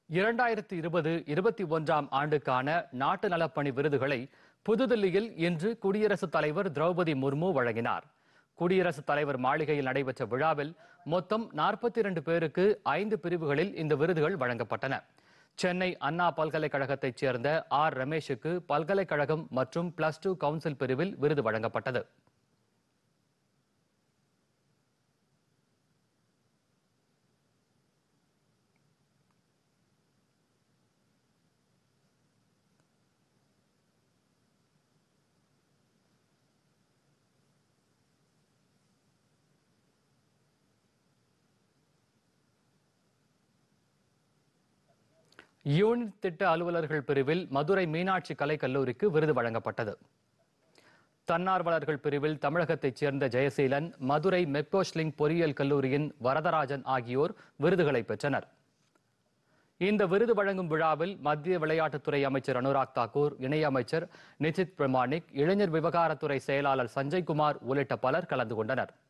இரண்டாயிரத்தி இருபது இருபத்தி ஒன்றாம் ஆண்டுக்கான நாட்டு நலப்பணி விருதுகளை புதுதில்லியில் இன்று குடியரசுத் தலைவர் திரௌபதி முர்மு வழங்கினார் குடியரசுத் தலைவர் மாளிகையில் நடைபெற்ற விழாவில் மொத்தம் நாற்பத்தி இரண்டு பேருக்கு ஐந்து பிரிவுகளில் இந்த விருதுகள் வழங்கப்பட்டன சென்னை அண்ணா பல்கலைக்கழகத்தைச் சேர்ந்த ஆர் ரமேஷுக்கு பல்கலைக்கழகம் மற்றும் பிளஸ் டூ கவுன்சில் பிரிவில் விருது வழங்கப்பட்டது யூனிட் திட்ட அலுவலர்கள் பிரிவில் மதுரை மீனாட்சி கலைக் கல்லூரிக்கு விருது வழங்கப்பட்டது தன்னார்வலர்கள் பிரிவில் தமிழகத்தைச் சேர்ந்த ஜெயசீலன் மதுரை மெப்கோஸ்லிங் பொறியியல் கல்லூரியின் வரதராஜன் ஆகியோர் விருதுகளை பெற்றனர் இந்த விருது வழங்கும் விழாவில் மத்திய விளையாட்டுத்துறை அமைச்சர் அனுராக் தாக்கூர் இணையமைச்சர் நிதித் பிரமாணிக் இளைஞர் விவகாரத்துறை செயலாளர் சஞ்சய்குமார் உள்ளிட்ட பலர் கலந்து கொண்டனர்